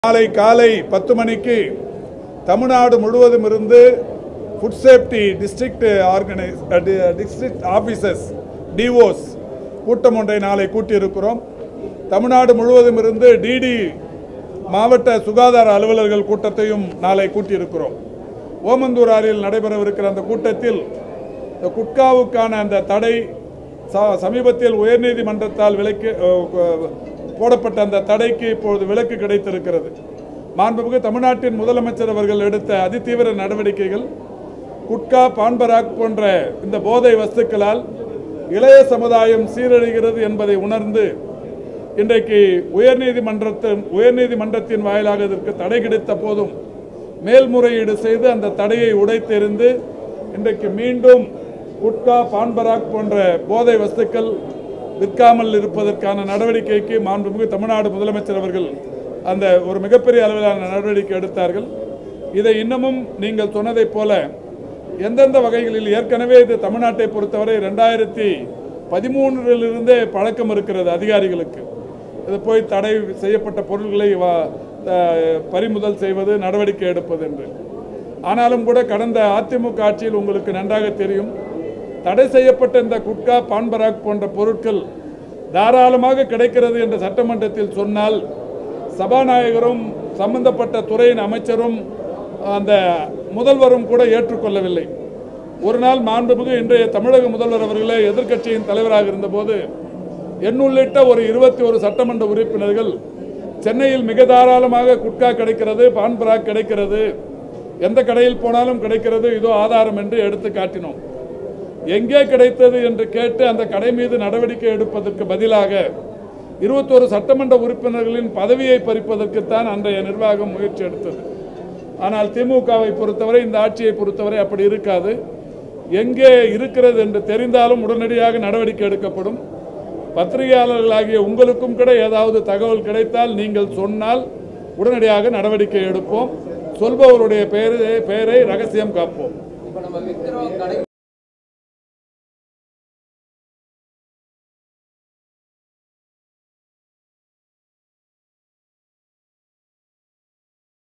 நாளை காலை பத்து மணிக்கு தமிழ்நாடு முழுவதும் இருந்து food safety district organise district officers DOs கூட்டம் ஒன்றை நாளை கூட்டியிருக்கிறோம் தமிழ்நாடு முழுவதும் இருந்து டிடி மாவட்ட சுகாதார அலுவலர்கள் கூட்டத்தையும் நாளை கூட்டியிருக்கிறோம் ஓமந்தூராரில் நடைபெறவிருக்கிற அந்த கூட்டத்தில் இந்த குட்காவுக்கான அந்த தடை ச- சமீபத்தில் உயர்நீதிமன்றத்தால் விலக்கு அஹ், போடப்பட்ட அந்த தடைக்கு இப்பொழுது விலக்கு கிடைத்திருக்கிறது மாண்புமிகு தமிழ்நாட்டின் முதலமைச்சர் அவர்கள் எடுத்த அதிதீவிர நடவடிக்கைகள் குட்கா பான்பராக் போன்ற இந்த போதை வஸ்துக்களால் இளைய சமுதாயம் சீரழிகிறது என்பதை உணர்ந்து இன்றைக்கு உயர்நீதிமன்றத்தின் உயர்நீதிமன்றத்தின் வாயிலாக இதற்கு தடை கிடைத்த போதும் மேல்முறையீடு செய்து அந்த தடையை உடைத்தெறிந்து இன்றைக்கு மீண்டும் குட்கா பான்பராக் போன்ற போதை வஸ்துக்கள் விற்காமல் இருப்பதற்கான நடவடிக்கைக்கு மாண்புமிகு தமிழ்நாடு முதலமைச்சர் அவர்கள் அந்த ஒரு மிகப்பெரிய அளவிலான நடவடிக்கை எடுத்தார்கள் இதை இன்னமும் நீங்கள் சொன்னதைப் போல எந்தெந்த வகைகளில் ஏற்கனவே இது தமிழ்நாட்டை பொறுத்தவரை ரெண்டாயிரத்தி பதிமூன்றிலிருந்தே பழக்கம் இருக்கிறது அதிகாரிகளுக்கு இது போய் தடை செய்யப்பட்ட பொருள்களை வ- த- பறிமுதல் செய்வது நடவடிக்கை எடுப்பது என்று ஆனாலும் கூட கடந்த அதிமுக ஆட்சியில் உங்களுக்கு நன்றாக தெரியும் தடை செய்யப்பட்ட இந்த குட்கா பான்பராக் போன்ற பொருட்கள் தாராளமாக கிடைக்கிறது என்று சட்டமன்றத்தில் சொன்னால் சபாநாயகரும் சம்பந்தப்பட்ட துறையின் அமைச்சரும் அந்த முதல்வரும் கூட ஏற்றுக்கொள்ளவில்லை ஒரு நாள் மாண்புமிகு இன்றைய தமிழக முதல்வர் அவர்களே எதிர்க்கட்சியின் தலைவராக இருந்தபோது என்னுள்ளிட்ட ஒரு இருபத்தி ஒரு சட்டமன்ற உறுப்பினர்கள் சென்னையில் மிக தாராளமாக குட்கா கிடைக்கிறது பான்பராக் கிடைக்கிறது எந்த கடையில் போனாலும் கிடைக்கிறது இதோ ஆதாரம் என்று எடுத்து காட்டினோம் எங்கே கிடைத்தது என்று கேட்டு அந்த கடை மீது நடவடிக்கை எடுப்பதற்கு பதிலாக இருபத்தோரு சட்டமன்ற உறுப்பினர்களின் பதவியை பறிப்பதற்குத்தான் அன்றைய நிர்வாகம் முயற்சி எடுத்தது ஆனால் திமுகவை பொறுத்தவரை இந்த ஆட்சியை பொறுத்தவரை அப்படி இருக்காது எங்கே இருக்கிறது என்று தெரிந்தாலும் உடனடியாக நடவடிக்கை எடுக்கப்படும் பத்திரிகையாளர்களாகிய உங்களுக்கும் கூட ஏதாவது தகவல் கிடைத்தால் நீங்கள் சொன்னால் உடனடியாக நடவடிக்கை எடுப்போம் சொல்பவருடைய பெயரை பெயரை ரகசியம் காப்போம் இப்போ நம்ம விற்கிறோம் கடை